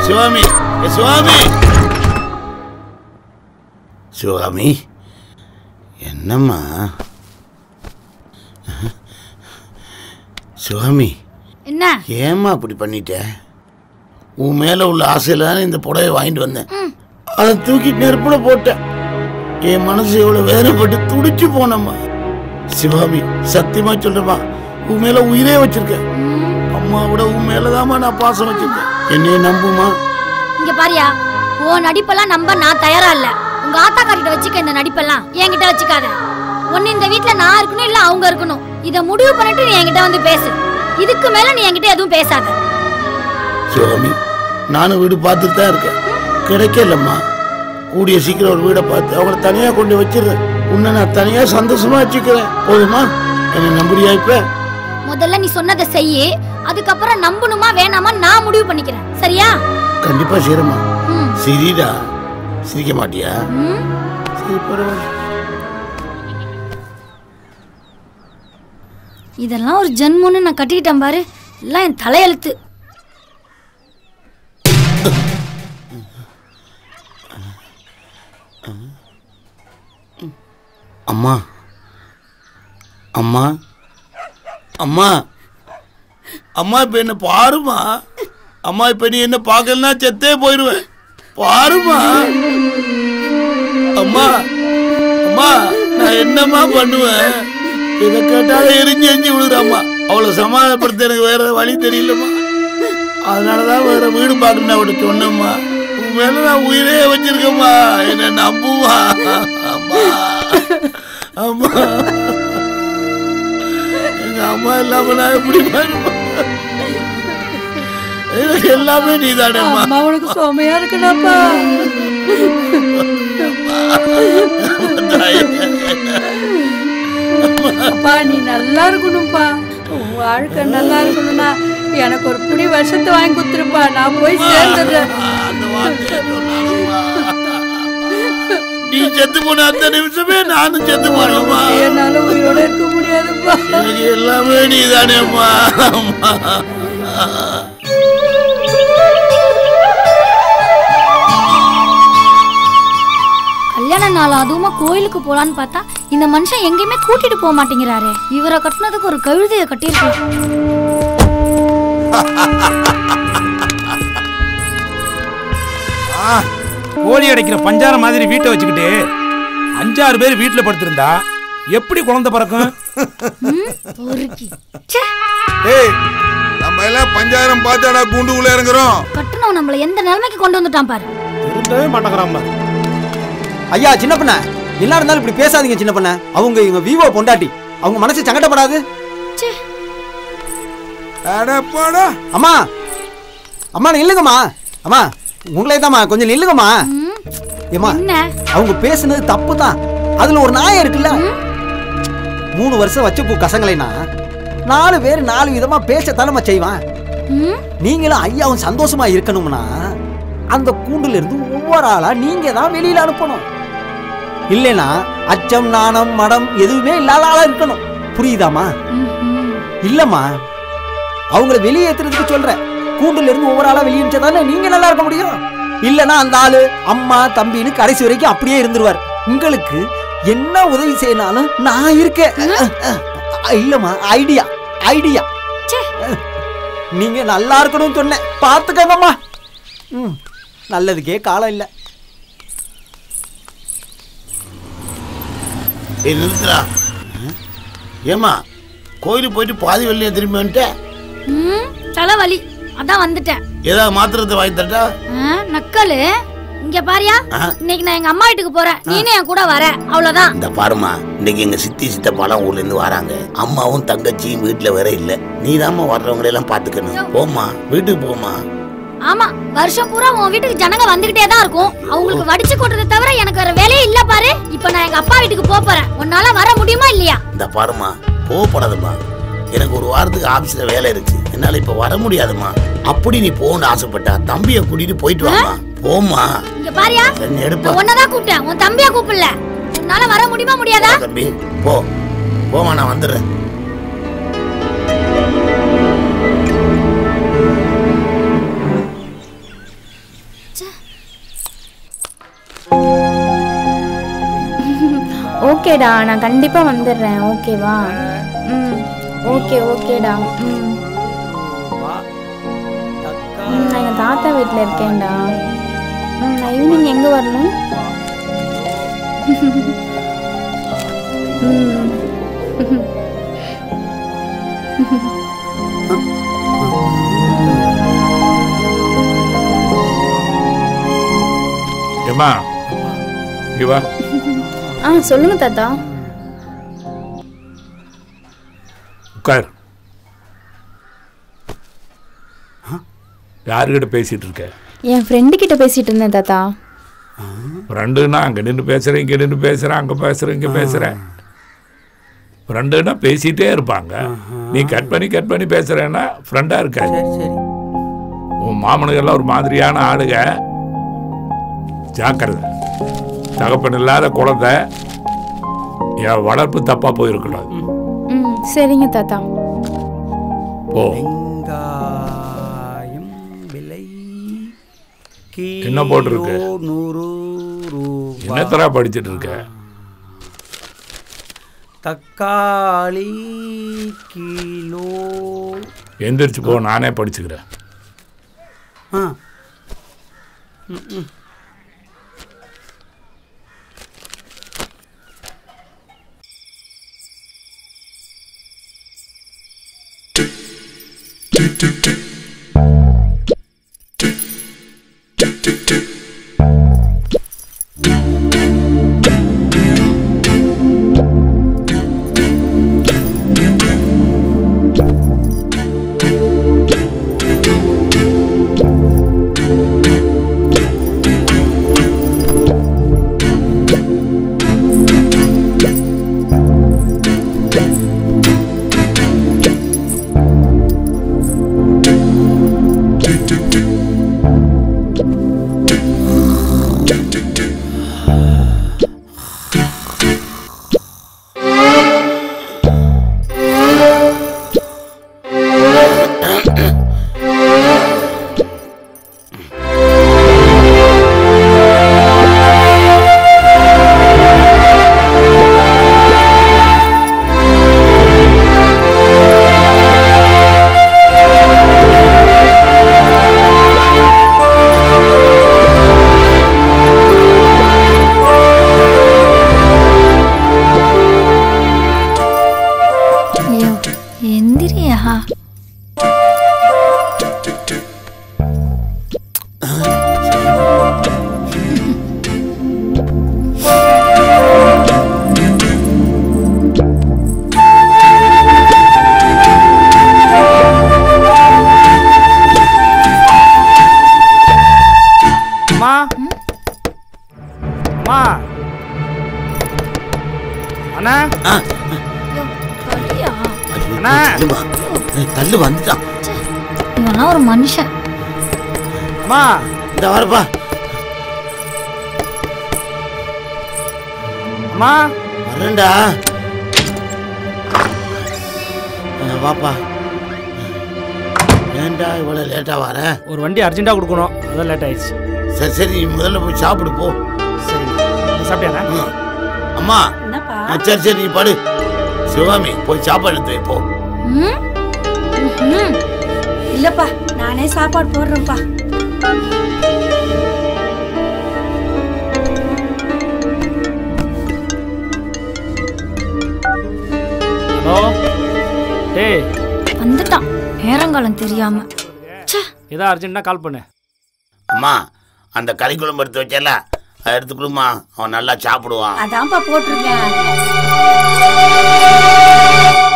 சிவாமி ஏ சிவாமி சிவகாமி என்னம்மா சிவாமி என்ன ஏம்மா அப்படி பண்ணிட்ட உன் மேல உள்ள ஆசையில தானே இந்த புடவை வாங்கிட்டு வந்தேன் அதை தூக்கி நெருப்புல போட்டேன் என் மனசு எவ்வளவு வேதனைப்பட்டு துடிச்சு போனம்மா சிவாமி சத்தியமா சொல்றேம்மா உன் மேல உயிரே வச்சிருக்கேன் அம்மாவோட உன் மேலதாம்மா நான் பாசம் வச்சிருக்கேன் என்னைய நம்புமா இங்க பாரியா உன் நடிப்பெல்லாம் நம்ப நான் தயாரா இல்ல உங்க ஆத்தா கிட்ட வச்சுக்க இந்த நடிப்பெல்லாம் என்கிட்ட வச்சுக்காத ஒண்ணு இந்த வீட்ல நான் இருக்கணும் இல்ல அவங்க இருக்கணும் இத முடிவு பண்ணிட்டு நீ என்கிட்ட வந்து பேசு இதுக்கு மேல நீ என்கிட்ட எதுவும் பேசாத சிவகாமி நானும் வீடு பார்த்துட்டு தான் இருக்கேன் கிடைக்கலம்மா கூடிய சீக்கிரம் ஒரு வீடை பார்த்து அவங்கள தனியா கொண்டு வச்சிடுறேன் உன்னை நான் தனியா சந்தோஷமா வச்சுக்கிறேன் போதுமா என்ன நம்புறியா இப்ப முதல்ல நீ சொன்னதை செய்யு அதுக்கப்புறம் நம்பணுமா வேணாமா நான் முடிவு பண்ணிக்கிறேன் சரியா கண்டிப்பா செய்யறமா ம். சரிடா சிரிக்க மாட்டியா ம்? சரி பரவாயில்ல இதெல்லாம் ஒரு ஜென்மம்னு நான் கட்டிக்கிட்டேன் பாரு எல்லாம் என் தலையெழுத்து அம்மா அம்மா அம்மா அம்மா இப்ப என்ன பாருமா அம்மா இப்ப நீ என்ன பார்க்கலன்னா செத்தே போயிடுவேன் பாருமா அம்மா அம்மா நான் என்னம்மா பண்ணுவேன் இதை கேட்டாலும் எரிஞ்சு எரிஞ்சு விழுறாம்மா அவளை சமாதானப்படுத்த எனக்கு வேற வழி தெரியலம்மா அதனாலதான் வேற வீடு பார்க்கணும் அவட்ட சொன்னம்மா உன் மேல நான் உயிரே வச்சிருக்கேம்மா என்ன நம்புமா அம்மா அம்மா எங்க அம்மா இல்லாம நான் எப்படி பாருமா எனக்கு எல்லாமே நீதானேம்மா அம்மா உனக்கு சுமையா இருக்குடாப்பா தாயே. அப்பா நீ நல்லா இருக்கணும்ப்பா உன் வாழ்க்கை நல்லா இருக்கணும்னா எனக்கு ஒரு புடி வருஷத்தை வாங்கி கொடுத்துருப்பா நான் போய் சேர்ந்துடுறேன் அந்த வார்த்தையை சொன்னாலும்மா. நீ செத்து போன அந்த நிமிஷமே நானும் செத்து போனேம்மா என்னால உயிரோட இருக்க முடியாதுப்பா எனக்கு எல்லாமே நீதானேம்மா அம்மா கல்யாண நாள் அதுவுமா கோயிலுக்கு போலான்னு பார்த்தா இந்த மனுஷன் எங்கேயுமே கூட்டிட்டு போக மாட்டேங்கிறாரே இவரை கட்டினதுக்கு ஒரு கழுதைய கட்டியிருக்கலாம் ஆ, கோழி அடைக்கிற பஞ்சாரம் மாதிரி வீட்டை வச்சுக்கிட்டு அஞ்சாறு பேர் வீட்டுல படுத்திருந்தா எப்படி குழந்தை பிறக்கும் பொறுக்கி ச்சே, ஏய் நம்ம எல்லாம் பஞ்சாயிரம் பார்த்தாடா கூண்டுக்குள்ள இறங்குறோம் கட்டுனவன் நம்மள எந்த நிலைமைக்கு கொண்டு வந்துட்டான் பாரு திருந்தவே மாட்டேங்கிறான் பாரு. ஐயா சின்ன பண்ண என்ன இருந்தாலும் இப்படி பேசாதீங்க சின்ன பண்ண அவங்க இவங்க விவோ பொண்டாட்டி அவங்க மனசு சங்கடப்படாது ச்சே, அட போடா அம்மா அம்மா நில்லுங்கம்மா அம்மா உங்களே தாம்மா கொஞ்சம் நில்லுங்கம்மா ம், ஏம்மா என்ன அவங்க பேசுனது தப்பு தான் அதுல ஒரு நாயம் இருக்குல்ல மூணு வருஷம் வச்ச பூ கசங்கலைனா நாலு பேர் நாலு விதமா பேசத்தானமா செய்வான் ம், நீங்களும் ஐயாவும் சந்தோஷமா இருக்கணும்னா அந்த கூண்டுல இருந்து ஒவ்வொரு ஆளா நீங்க தான் வெளியில அனுப்பணும் இல்லைனா அச்சம் நாணம் மடம் எதுவுமே இல்லாத ஆளா இருக்கணும் புரியுதாமா ம், ம். இல்லம்மா அவங்கள வெளியேத்துறதுக்கு சொல்றேன் கூண்டுல இருந்து ஒவ்வொரு ஆளா வெளியே அனுப்பிச்சதானே நீங்க நல்லா இருக்க முடியும் இல்லனா அந்த ஆளு அம்மா தம்பின்னு கடைசி வரைக்கும் அப்படியே இருந்துருவார் உங்களுக்கு என்ன உதவி செய்யனாலும் நான் இருக்கேன் இல்லம்மா ஐடியா ஐடியா ச்சே. நீங்க நல்லா இருக்கணும்னு சொன்னேன் பார்த்துக்கங்கம்மா ம் நல்லதுக்கே காலம் இல்லை ஏய் நிறுத்துறா ஏமா கோயிலுக்கு போயிட்டு பாதி வெளியே திரும்பி வந்துட்டேன் ம், தலைவலி அதான் வந்துட்டேன் ஏதாவது மாத்திரத்தை வாங்கி தரட்டா ஆ, நக்கலு இங்க பாரியா ஆ. இன்னைக்கு நான் எங்க அம்மா வீட்டுக்கு போறேன் நீனே என் கூட வர அவ்வளவுதான் இந்த பாருமா இன்னைக்கு எங்க சித்தி சித்தப்பாலாம் ஊர்ல இருந்து வராங்க அம்மாவும் தங்கச்சியும் வீட்டுல வேற இல்ல நீ வர்றவங்களை எல்லாம் பாத்துக்கணும் போம்மா வீட்டுக்கு போமா ஆமா வருஷம் பூரா உன் வீட்டுக்கு ஜனங்க வந்துகிட்டே தான் இருக்கும் அவங்களுக்கு வடிச்சு கொட்டுறதை தவிர எனக்கு வேற வேலையே இல்ல பாரு இப்ப நான் எங்க அப்பா வீட்டுக்கு போப் போறேன் உன்னால வர முடியுமா இல்லையா இந்த பாருமா கோவப்படாதம்மா எனக்கு ஒரு வாரத்துக்கு ஆபீஸ்ல வேலை இருக்கு என்னால இப்ப வர முடியாதும்மா அப்படி நீ போகணும்னு ஆசைப்பட்டா தம்பியை கூட்டிட்டு போயிட்டு வாமா போம்மா இங்க பாரியா சரி எடுப்பா நான் உன்னதான் கூப்பிட்டேன் உன் தம்பியா கூப்பிடல உன்னால வர முடியுமா முடியாதா தம்பி போ போமா நான் வந்துடுறேன் ஓகேடா நான் கண்டிப்பா வந்துடுறேன் ஓகேவா ம் ஓகே ஓகேடா ம் ம், நான் எங்கள் தாத்தா வீட்டில் இருக்கேன்டா ம் நான் ஈவினிங் எங்கே வரணும் ம் ஏம்மா இங்க வா ஆ சொல்லுங்க தாத்தா உட்கார் யாருக்கிட்ட பேசிட்டு இருக்க என் ஃப்ரெண்டு கிட்ட பேசிட்டு இருந்தேன் தாத்தா ஃப்ரெண்டுன்னா அங்கே நின்று பேசுகிறேன் இங்கே நின்று பேசுகிறேன் அங்கே பேசுகிறேன் இங்கே பேசுகிறேன் ஃப்ரெண்டுன்னா பேசிகிட்டே இருப்பாங்க நீ கட் பண்ணி கட் பண்ணி பேசுகிறேன்னா ஃப்ரெண்டாக இருக்காது சரி சரி உன் மாமனுக்கெல்லாம் ஒரு மாதிரியான ஆளுங்க ஜாக்கிரதை தகப்பன் இல்லாத குழந்தை என் வளர்ப்பு தப்பாக போயிருக்கூடாது ம் சரிங்க தாத்தா போ வெங்காயம் விலை என்ன போட்டிருக்கு? கிலோ நூறு ரூபாய் என்னத்தரா படிச்சிட்டு இருக்க தக்காளி கிலோ எந்திரிச்சு போ நானே படிச்சுக்கிறேன் ஆ ஐயோ எந்திரியா அம்மா அம்மா அண்ணா வரியா ஐயோ, அண்ணா. தள்ளுமா. ஏய், தள்ளு வந்துட்டான் இவெல்லாம் ஒரு மனுஷன் அம்மா இந்த வரப்பா அம்மா வரேன்டா ஆ, வாப்பா ஏன்டா இவ்வளோ லேட்டாக வர ஒரு வண்டி அர்ஜென்ட்டாக கொடுக்கணும் அதான் லேட் ஆயிடுச்சு சரி சரி நீ முதல்ல போய் சாப்பிடு போ சரி நீ சாப்பிட்டியாண்ணா ம். அம்மா என்னப்பா ஆ, சரி சரி நீ படு சிவகாமி போய் சாப்பாடு எடுத்து வை, போ ம் ம் இல்லப்பா நானே சாப்பாடு போடுறேன்ப்பா ஹலோ டேய் வந்துட்டான் நேரங்காலம் தெரியாம ச்சே ஏதோ அர்ஜென்ட்டாக கால் பண்ணு அம்மா அந்த கறி குழம்பு எடுத்து வச்சல அதை எடுத்து கொடுமா அவன் நல்லா சாப்பிடுவான் அதான்ப்பா போட்டிருக்கேன்